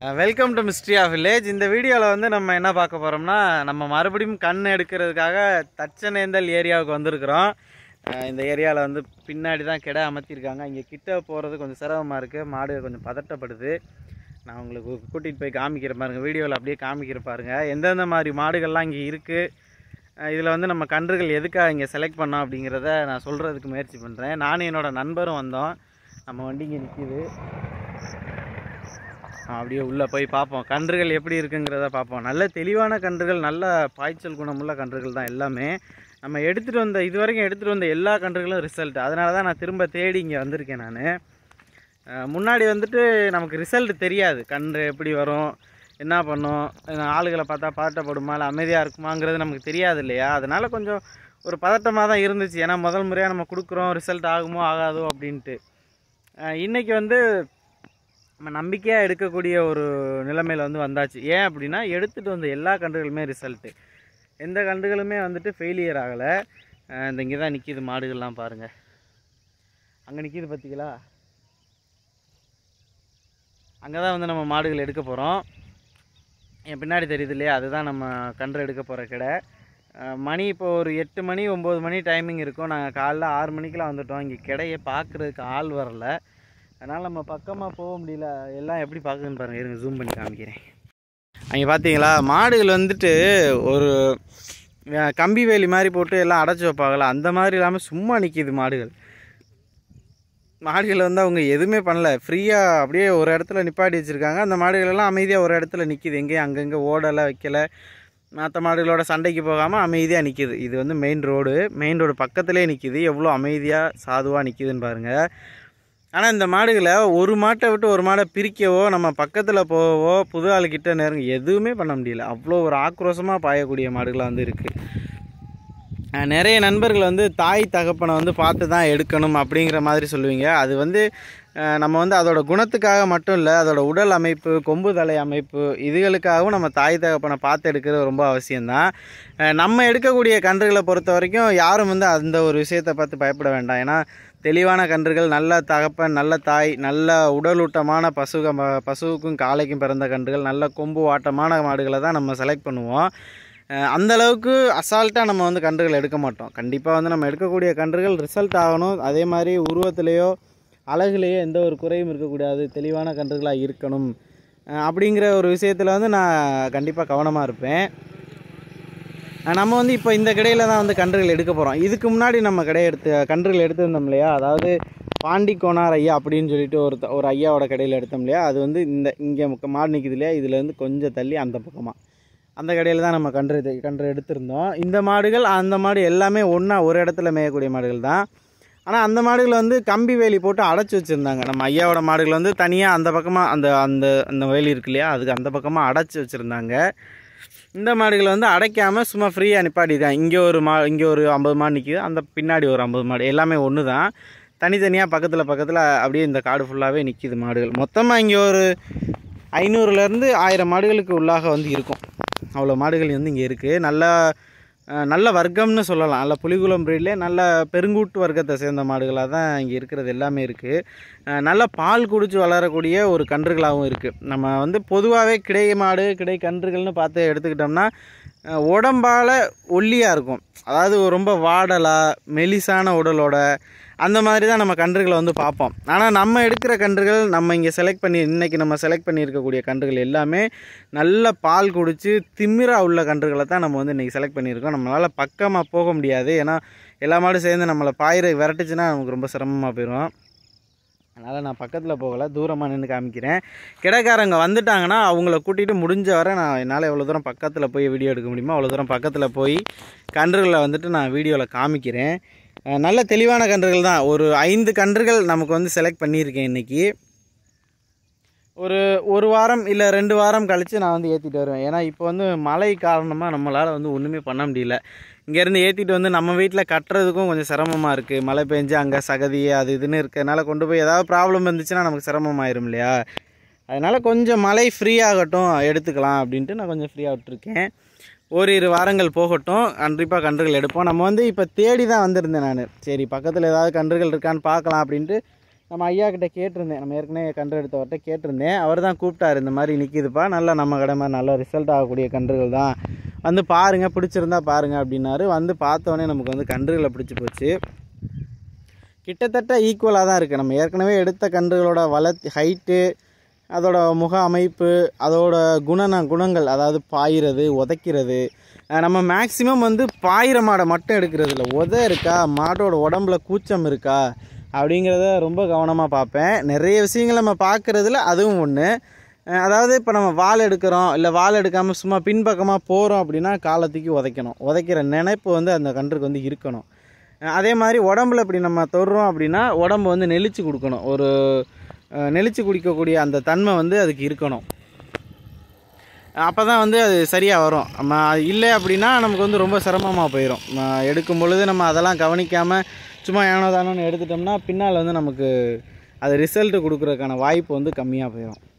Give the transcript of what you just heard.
welcome to mystery of village இந்த வீடியோவில் வந்து நம்ம என்ன பார்க்க போகிறோம்னா நம்ம மறுபடியும் கண் எடுக்கிறதுக்காக தச்சனேந்தல் ஏரியாவுக்கு வந்திருக்கிறோம் அஹ் இந்த ஏரியாவில் வந்து பின்னாடி தான் கிட அமர்த்திருக்காங்க இங்கே கிட்ட போகிறது கொஞ்சம் சிரமமாக இருக்குது மாடு கொஞ்சம் பதட்டப்படுது நான் உங்களுக்கு கூட்டிகிட்டு போய் காமிக்கிற பாருங்க வீடியோவில் அப்படியே காமிக்கிற பாருங்க எந்தெந்த மாதிரி மாடுகள்லாம் இங்கே இருக்குது இதில் வந்து நம்ம கன்றுகள் எதுக்காக இங்கே செலக்ட் பண்ணோம் அப்படிங்கிறத நான் சொல்கிறதுக்கு முயற்சி பண்ணுறேன் நானும் என்னோடய நண்பரும் வந்தோம் நம்ம வண்டி இங்கே நிற்கிது அப்படியே உள்ளே போய் பார்ப்போம் கன்றுகள் எப்படி இருக்குங்கிறத பார்ப்போம் நல்ல தெளிவான கன்றுகள் நல்ல பாய்ச்சல் குணமுள்ள கன்றுகள் தான் எல்லாமே நம்ம எடுத்துகிட்டு வந்த இது வரைக்கும் எடுத்துகிட்டு வந்த எல்லா கன்றுகளும் ரிசல்ட் அதனால தான் நான் திரும்ப தேடி இங்கே வந்திருக்கேன் நான் முன்னாடி வந்துட்டு நமக்கு ரிசல்ட் தெரியாது கன்று எப்படி வரும் என்ன பண்ணும் அஹ் ஆளுகளை பார்த்தா பதட்டப்படுமா இல்லை அமைதியாக இருக்குமாங்கிறது நமக்கு தெரியாது இல்லையா அதனால் கொஞ்சம் ஒரு பதட்டமாக தான் இருந்துச்சு ஏன்னா முதல் முறையாக நம்ம கொடுக்குறோம் ரிசல்ட் ஆகுமோ ஆகாதோ அப்படின்ட்டு அஹ் இன்னைக்கு வந்து நம்ம நம்பிக்கையாக எடுக்கக்கூடிய ஒரு நிலைமையில் வந்து வந்தாச்சு ஏன் அப்படின்னா எடுத்துகிட்டு வந்த எல்லா கன்றுகளுமே ரிசல்ட்டு எந்த கன்றுகளுமே வந்துட்டு ஃபெயிலியர் ஆகலை இந்த இங்கே தான் நிற்கிது மாடுகள்லாம் பாருங்கள் அங்கே நிற்கிது பார்த்தீங்களா அங்கே தான் வந்து நம்ம மாடுகள் எடுக்க போகிறோம் என் பின்னாடி தெரியுது இல்லையா அதுதான் நம்ம கன்று எடுக்க போகிற கடை அஹ் மணி இப்போ ஒரு எட்டு மணி ஒம்பது மணி டைமிங் இருக்கும் நாங்கள் காலைல ஆறு மணிக்கெலாம் வந்துட்டோம் இங்கே கடையை பார்க்குறதுக்கு ஆள் வரல அதனால் நம்ம பக்கமாக போக முடியல எல்லாம் எப்படி பார்க்குதுன்னு பாருங்கள் இருங்க ஜூம் பண்ணி காமிக்கிறேன் அங்கே பார்த்தீங்களா மாடுகள் வந்துட்டு ஒரு அஹ், கம்பி வேலி மாதிரி போட்டு எல்லாம் அடைச்சி வைப்பாங்களா அந்த மாதிரி இல்லாமல் சும்மா நிற்கிது மாடுகள் மாடுகள் வந்து அவங்க எதுவுமே பண்ணல ஃப்ரீயாக அப்படியே ஒரு இடத்துல நிப்பாட்டி வச்சுருக்காங்க அந்த மாடுகள் எல்லாம் அமைதியாக ஒரு இடத்துல நிற்கிது எங்கேயும் அங்கங்கே ஓடலை வைக்கலை மற்ற மாடுகளோட சண்டைக்கு போகாமல் அமைதியாக நிற்கிது இது வந்து மெயின் ரோடு மெயின் ரோடு பக்கத்துலேயே நிற்கிது எவ்வளோ அமைதியாக சாதுவாக நிற்கிதுன்னு பாருங்கள் ஆனால் இந்த மாடுகளை ஒரு மாட்டை விட்டு ஒரு மாடை பிரிக்கவோ நம்ம பக்கத்தில் போகவோ புது ஆளுக்கிட்ட நெருங்க எதுவுமே பண்ண முடியல அவ்வளோ ஒரு ஆக்ரோஷமாக பாயக்கூடிய மாடுகளாக வந்து இருக்குது அஹ் நிறைய நண்பர்கள் வந்து தாய் தகப்பனை வந்து பார்த்து தான் எடுக்கணும் அப்படிங்கிற மாதிரி சொல்லுவீங்க அது வந்து அஹ் நம்ம வந்து அதோட குணத்துக்காக மட்டும் இல்லை அதோட உடல் அமைப்பு கொம்பு தலை அமைப்பு இதுகளுக்காகவும் நம்ம தாய் தகப்பனை பார்த்து எடுக்கிறது ரொம்ப அவசியம்தான் அஹ் நம்ம எடுக்கக்கூடிய கன்றுகளை பொறுத்த வரைக்கும் யாரும் வந்து அந்த ஒரு விஷயத்தை பார்த்து பயப்பட வேண்டாம் ஏன்னா தெளிவான கன்றுகள் நல்ல தகப்பன் நல்ல தாய் நல்ல உடலூட்டமான பசுக பசுவுக்கும் காளைக்கும் பிறந்த கன்றுகள் நல்ல கொம்பு வாட்டமான மாடுகளை தான் நம்ம செலக்ட் பண்ணுவோம் அஹ் அந்த அளவுக்கு அசால்ட்டாக நம்ம வந்து கன்றுகள் எடுக்க மாட்டோம் கண்டிப்பாக வந்து நம்ம எடுக்கக்கூடிய கன்றுகள் ரிசல்ட் ஆகணும் அதே மாதிரி உருவத்திலேயோ அழகுலேயோ எந்த ஒரு குறையும் இருக்கக்கூடாது தெளிவான கன்றுகளாக இருக்கணும் அஹ் அப்படிங்கிற ஒரு விஷயத்தில் வந்து நான் கண்டிப்பாக கவனமாக இருப்பேன் அஹ் நம்ம வந்து இப்போ இந்த கடையில் தான் வந்து கன்றுகள் எடுக்க போகிறோம் இதுக்கு முன்னாடி நம்ம கடையை எடுத்து கன்றுகள் எடுத்திருந்தோம் இல்லையா அதாவது பாண்டி கோனார் ஐயா அப்படின்னு சொல்லிட்டு ஒரு த- ஒரு ஐயாவோட கடையில் எடுத்தோம் இல்லையா அது வந்து இந்த இங்கே மாடு நிற்குது இல்லையா இதுலேருந்து கொஞ்சம் தள்ளி அந்த பக்கமாக அந்த கடையில் தான் நம்ம கன்று இது- கன்று எடுத்திருந்தோம் இந்த மாடுகள் அந்த மாடு எல்லாமே ஒன்றா ஒரு இடத்துல மேயக்கூடிய மாடுகள் தான் ஆனால் அந்த மாடுகள் வந்து கம்பி வேலி போட்டு அடைச்சி வச்சுருந்தாங்க நம்ம ஐயாவோட மாடுகள் வந்து தனியாக அந்த பக்கமாக அந்த அந்த அந்த வேலி இருக்கு இல்லையா அதுக்கு அந்த பக்கமாக அடைச்சி வச்சுருந்தாங்க இந்த மாடுகள் வந்து அடைக்காமல் சும்மா ஃப்ரீயாக நிப்பாட்டிதான் இங்கே ஒரு மா இங்கே ஒரு ஐம்பது மாடு நிற்கிது அந்த பின்னாடி ஒரு ஐம்பது மாடு எல்லாமே ஒன்று தான் தனித்தனியாக பக்கத்தில் பக்கத்தில் அப்படியே இந்த காடு ஃபுல்லாகவே நிற்கிது மாடுகள் மொத்தமாக இங்கே ஒரு ஐநூறுலேருந்து ஆயிரம் மாடுகளுக்கு உள்ளாக வந்து இருக்கும் அவ்வளோ மாடுகள் வந்து இங்கே இருக்குது நல்ல அஹ், நல்ல வர்க்கம்னு சொல்லலாம் நல்ல புலிகுளம் பிரீட்லேயே நல்ல பெருங்கூட்டு வர்க்கத்தை சேர்ந்த மாடுகளாக தான் இங்கே இருக்கிறது எல்லாமே இருக்குது நல்ல பால் குடிச்சு வளரக்கூடிய ஒரு கன்றுகளாகவும் இருக்குது நம்ம வந்து பொதுவாகவே கிடை மாடு கிடை கன்றுகள்னு பார்த்து எடுத்துக்கிட்டோம்னா அஹ், உடம்பால ஒல்லியாக இருக்கும் அதாவது ரொம்ப வாடலாக மெலிசான உடலோட அந்த மாதிரி தான் நம்ம கன்றுகளை வந்து பார்ப்போம் ஆனால் நம்ம எடுக்கிற கன்றுகள் நம்ம இங்கே செலக்ட் பண்ணி இன்றைக்கி நம்ம செலக்ட் பண்ணியிருக்கக்கூடிய கன்றுகள் எல்லாமே நல்ல பால் குடித்து திமிரா உள்ள கன்றுகளை தான் நம்ம வந்து இன்றைக்கி செலக்ட் பண்ணியிருக்கோம் நம்மளால் பக்கமாக போக முடியாது ஏன்னா எல்லா மாடும் சேர்ந்து நம்மளை பாயிர விரட்டுச்சுன்னா நமக்கு ரொம்ப சிரமமாக போயிடும் அதனால் நான் பக்கத்தில் போகலை தூரமாக நின்று காமிக்கிறேன் கிடக்காரங்க வந்துட்டாங்கன்னா அவங்கள கூட்டிகிட்டு முடிஞ்ச வரை நான் என்னால் எவ்வளோ தூரம் பக்கத்தில் போய் வீடியோ எடுக்க முடியுமோ அவ்வளோ தூரம் பக்கத்தில் போய் கன்றுகளை வந்துட்டு நான் வீடியோவில் காமிக்கிறேன் அஹ் நல்ல தெளிவான கன்றுகள் தான் ஒரு ஐந்து கன்றுகள் நமக்கு வந்து செலக்ட் பண்ணியிருக்கேன் இன்றைக்கி ஒரு ஒரு வாரம் இல்லை ரெண்டு வாரம் கழித்து நான் வந்து ஏற்றிட்டு வருவேன் ஏன்னா இப்போ வந்து மழை காரணமாக நம்மளால் வந்து ஒன்றுமே பண்ண முடியல இங்கேருந்து ஏற்றிட்டு வந்து நம்ம வீட்டில் கட்டுறதுக்கும் கொஞ்சம் சிரமமாக இருக்குது மழை பெஞ்சு அங்கே சகதி அது இதுன்னு இருக்கறனால கொண்டு போய் ஏதாவது ப்ராப்ளம் இருந்துச்சுன்னா நமக்கு சிரமமாயிரும் இல்லையா அதனால் கொஞ்சம் மழை ஃப்ரீ ஆகட்டும் எடுத்துக்கலாம் அப்படின்ட்டு நான் கொஞ்சம் ஃப்ரீயாக விட்டுருக்கேன் ஓரிரு வாரங்கள் போகட்டும் கண்டிப்பாக கன்றுகள் எடுப்போம் நம்ம வந்து இப்போ தேடி தான் வந்திருந்தேன் நான் சரி பக்கத்தில் ஏதாவது கன்றுகள் இருக்கான்னு பார்க்கலாம் அப்படின்ட்டு நம்ம ஐயா கிட்ட கேட்டிருந்தேன் நம்ம ஏற்கனவே கன்று எடுத்தவர்கிட்ட கேட்டிருந்தேன் அவர் தான் கூப்பிட்டாரு இந்த மாதிரி நிற்கிதுப்பா நல்லா நம்ம கடை மாதிரி நல்ல ரிசல்ட் ஆகக்கூடிய கன்றுகள் தான் வந்து பாருங்க பிடிச்சிருந்தா பாருங்க அப்படின்னாரு வந்து பார்த்தோன்னே நமக்கு வந்து கன்றுகளை பிடிச்சி போச்சு கிட்டத்தட்ட ஈக்குவலாக தான் இருக்குது நம்ம ஏற்கனவே எடுத்த கன்றுகளோட வளர்ச்சி ஹைட்டு அதோட முக அமைப்பு அதோட குணன குணங்கள் அதாவது பாயிறது உதைக்கிறது அஹ் நம்ம மேக்ஸிமம் வந்து பாயிற மாடை மட்டும் எடுக்கிறது இல்லை உதை இருக்கா மாட்டோட உடம்புல கூச்சம் இருக்கா அப்படிங்கிறத ரொம்ப கவனமாக பார்ப்பேன் நிறைய விஷயங்கள் நம்ம பார்க்குறதுல அதுவும் ஒன்று அதாவது இப்போ நம்ம வால் எடுக்கிறோம் இல்லை வால் எடுக்காமல் சும்மா பின்பக்கமாக போகிறோம் அப்படின்னா காலத்துக்கு உதைக்கணும் உதைக்கிற நினைப்பு வந்து அந்த கன்றுக்கு வந்து இருக்கணும் அஹ் அதே மாதிரி உடம்புல இப்படி நம்ம தொடுறோம் அப்படின்னா உடம்பு வந்து நெளிச்சு கொடுக்கணும் ஒரு அஹ், நெளிச்சு குடிக்கக்கூடிய அந்த தன்மை வந்து அதுக்கு இருக்கணும் அப்போ தான் வந்து அது சரியாக வரும் நம்ம அது இல்லை அப்படின்னா நமக்கு வந்து ரொம்ப சிரமமாக போயிடும் நம்ம எடுக்கும் பொழுது நம்ம அதெல்லாம் கவனிக்காமல் சும்மா ஏனோ தானோன்னு எடுத்துட்டோம்னா பின்னால் வந்து நமக்கு அது ரிசல்ட் கொடுக்குறதுக்கான வாய்ப்பு வந்து கம்மியாக போயிடும்